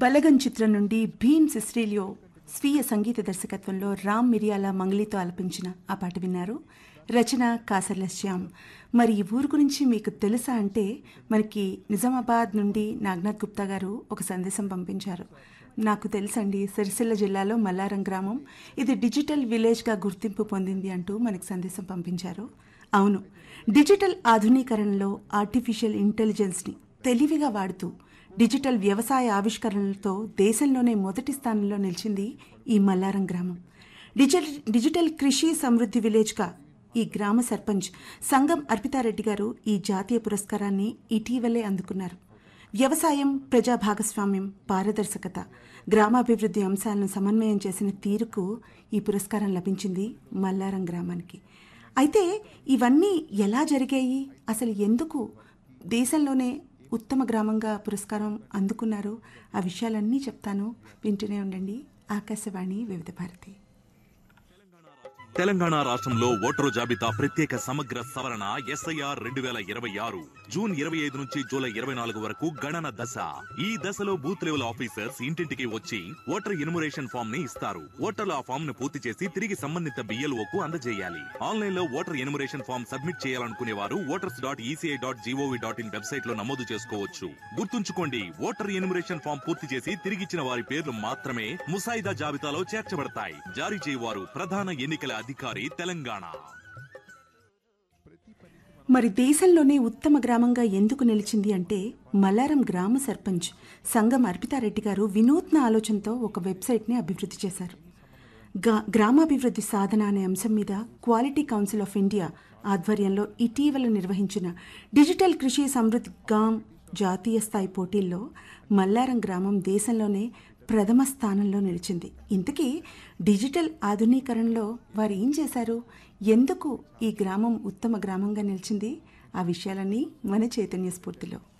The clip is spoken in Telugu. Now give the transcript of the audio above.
బలగన్ చిత్రం నుండి భీమ్ సిస్ట్రీలియో స్వీయ సంగీత దర్శకత్వంలో రామ్ మిరియాల మంగళితో ఆలపించిన ఆ పాట విన్నారు రచన కాసర్ల శ్యామ్ మరి ఈ ఊరు గురించి మీకు తెలుసా అంటే మనకి నిజామాబాద్ నుండి నాగనాథ్ గుప్తా గారు ఒక సందేశం పంపించారు నాకు తెలుసండి సిరిసిల్ల జిల్లాలో మల్లారం గ్రామం ఇది డిజిటల్ విలేజ్గా గుర్తింపు పొందింది అంటూ మనకి సందేశం పంపించారు అవును డిజిటల్ ఆధునీకరణలో ఆర్టిఫిషియల్ ఇంటెలిజెన్స్ని తెలివిగా వాడుతూ డిజిటల్ వ్యవసాయ ఆవిష్కరణలతో దేశంలోనే మొదటి స్థానంలో నిలిచింది ఈ మల్లారం గ్రామం డిజిటల్ డిజిటల్ కృషి సమృద్ధి విలేజ్గా ఈ గ్రామ సర్పంచ్ సంగం అర్పితారెడ్డి గారు ఈ జాతీయ పురస్కారాన్ని ఇటీవలే అందుకున్నారు వ్యవసాయం ప్రజా భాగస్వామ్యం పారదర్శకత గ్రామాభివృద్ధి అంశాలను సమన్వయం చేసిన తీరుకు ఈ పురస్కారం లభించింది మల్లారం గ్రామానికి అయితే ఇవన్నీ ఎలా జరిగాయి అసలు ఎందుకు దేశంలోనే ఉత్తమ గ్రామంగా పురస్కారం అందుకున్నారు ఆ విషయాలన్నీ చెప్తాను వింటూనే ఉండండి ఆకాశవాణి వివిధ భారతి తెలంగాణ రాష్ట్రంలో ఓటరు జాబితా ప్రత్యేక సమగ్ర సవరణ ఎస్ఐఆర్ రెండు వేల ఇరవై ఆరు జూన్ ఇరవై ఐదు నుంచి జూలై ఇరవై నాలుగు వరకు గణన దశ ఈ దశలో బూత్ లెవెల్ ఆఫీసర్స్ ఇంటింటికి వచ్చి ఓటర్ ఎన్యుమరేషన్ ఫామ్ ని ఇస్తారు ఓటర్లు ఆ ఫామ్ ను పూర్తి చేసి తిరిగి సంబంధిత బిఎల్ఓకు అందజేయాలి ఆన్లైన్ లో ఓటర్ ఎన్యుమరేషన్ ఫామ్ సబ్మిట్ చేయాలనుకునే వారు voters dot ECI dot gov dot in website లో నమోదు చేసుకోవచ్చు గుర్తుంచుకోండి ఓటర్ ఎన్యుమరేషన్ ఫామ్ పూర్తి చేసి తిరిగిచ్చిన వారి పేర్లు మాత్రమే ముసాయిదా జాబితాలో చేర్చబడతాయి జారీ చేయవారు ప్రధాన ఎన్నికల అధికారి తెలంగాణ మరి దేశంలోనే ఉత్తమ గ్రామంగా ఎందుకు నిలిచింది అంటే మల్లారం గ్రామ సర్పంచ్ సంగం అర్పితారెడ్డి గారు వినూత్న ఆలోచనతో ఒక వెబ్సైట్ని అభివృద్ధి చేశారు గా గ్రామాభివృద్ధి సాధన అనే అంశం మీద క్వాలిటీ కౌన్సిల్ ఆఫ్ ఇండియా ఆధ్వర్యంలో ఇటీవల నిర్వహించిన డిజిటల్ కృషి సమృద్ధి గామ్ జాతీయ స్థాయి పోటీల్లో మల్లారం గ్రామం దేశంలోనే ప్రథమ స్థానంలో నిలిచింది ఇంతకీ డిజిటల్ ఆధునీకరణలో వారు ఏం చేశారు ఎందుకు ఈ గ్రామం ఉత్తమ గ్రామంగా నిలిచింది ఆ విషయాలన్నీ మన చైతన్య స్ఫూర్తిలో